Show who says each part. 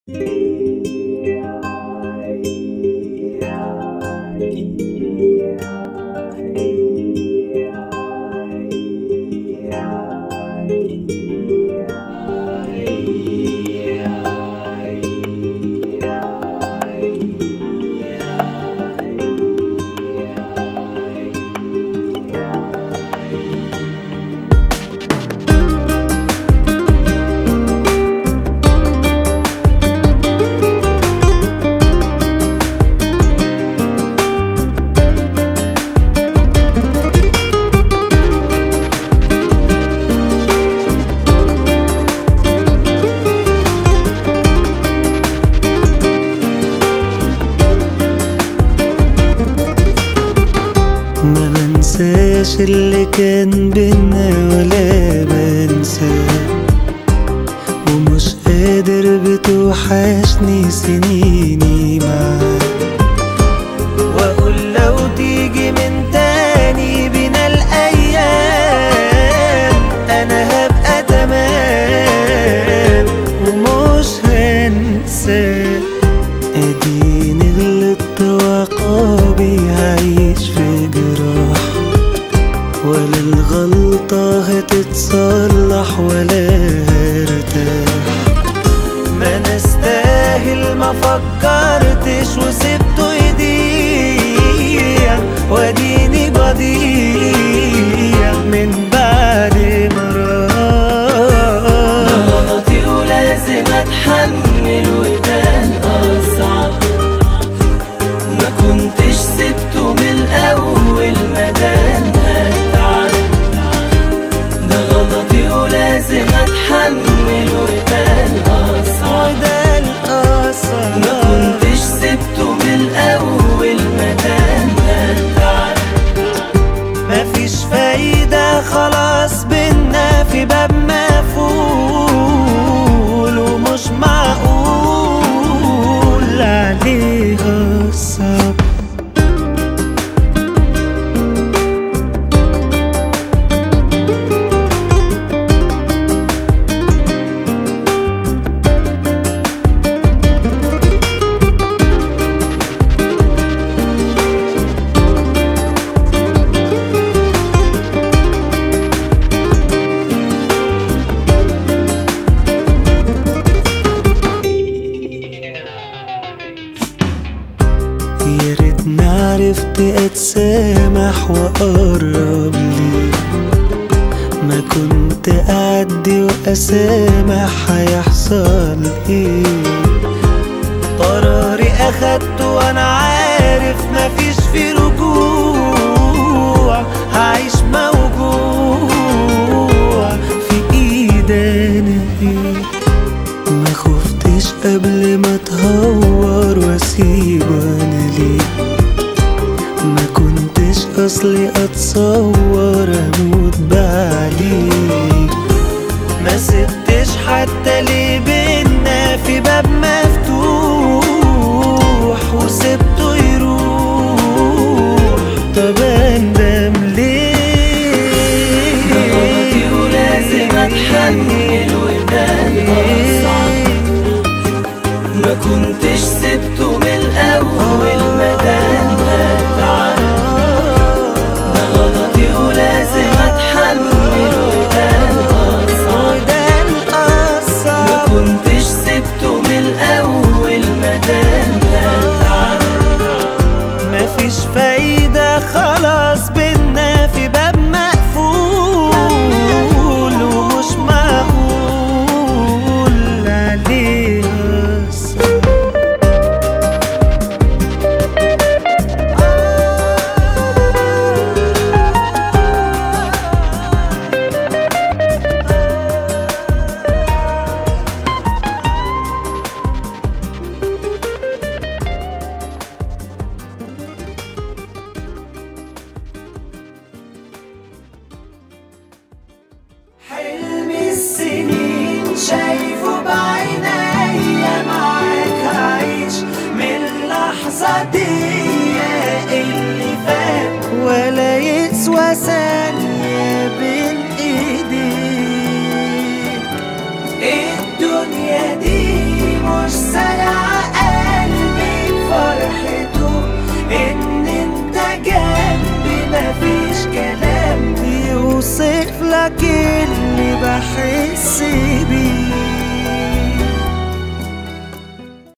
Speaker 1: ما بنساش اللي كان بينا ولا بنساه ومش قادر بتوحشني سنيني معاك واقول لو تيجي من تاني بينا الايام انا هبقى تمام ومش هنساك اديني غلطت وعقابي هعيش في جراح ولا الغلطة هتتصلح ولا هرتاح ما انا استاهل ما فكرتش وسبته يضيع واديني بضيع من بعد ما راح
Speaker 2: غلطي ولازم اتحمل وكان اصعب ما كنتش سبته من الاول ما كان هتعب ده غلطي ولازم اتحمل وكان اصعب
Speaker 1: وده الأصل
Speaker 2: ما كنتش سبته من الاول ما كان هتعب
Speaker 1: مفيش فايدة خلاص بينا في باب مقفول ومش معقول عليها الصبر يا ريتني عرفت اتسامح واقرب لي ما كنت اعدي واسامح هيحصل ايه قراري اخدته وانا عارف مفيش في رجوع هعيش موجوع في ايد انا ايه ما خفتش قبل ما اتهور واسيب انا ليه ما كنتش اصلي اتصور اموت بعديك ما سبتش حتى ليه بينا في باب مفتوح وسبته يروح طب اندم ليه
Speaker 2: ده غلطي ولازم اتحمل وكان اصعب ما كنتش سبته من الاول ما كان هتعب ده غلطي ولازم اتحمل وكان اصعب
Speaker 1: وده
Speaker 2: ما
Speaker 1: الأصعب
Speaker 2: كنتش سبته من الاول ما كان هتعب
Speaker 1: مفيش فايدة خلاص بينا في باب مقفول ومش معقول عليها الصبر حلم السنين شايفه بعينيا معاك هعيش من اللحظة دي اللي فات ولا يسوى ثانية بين ايديك الدنيا دي مش سهلة تحس بيه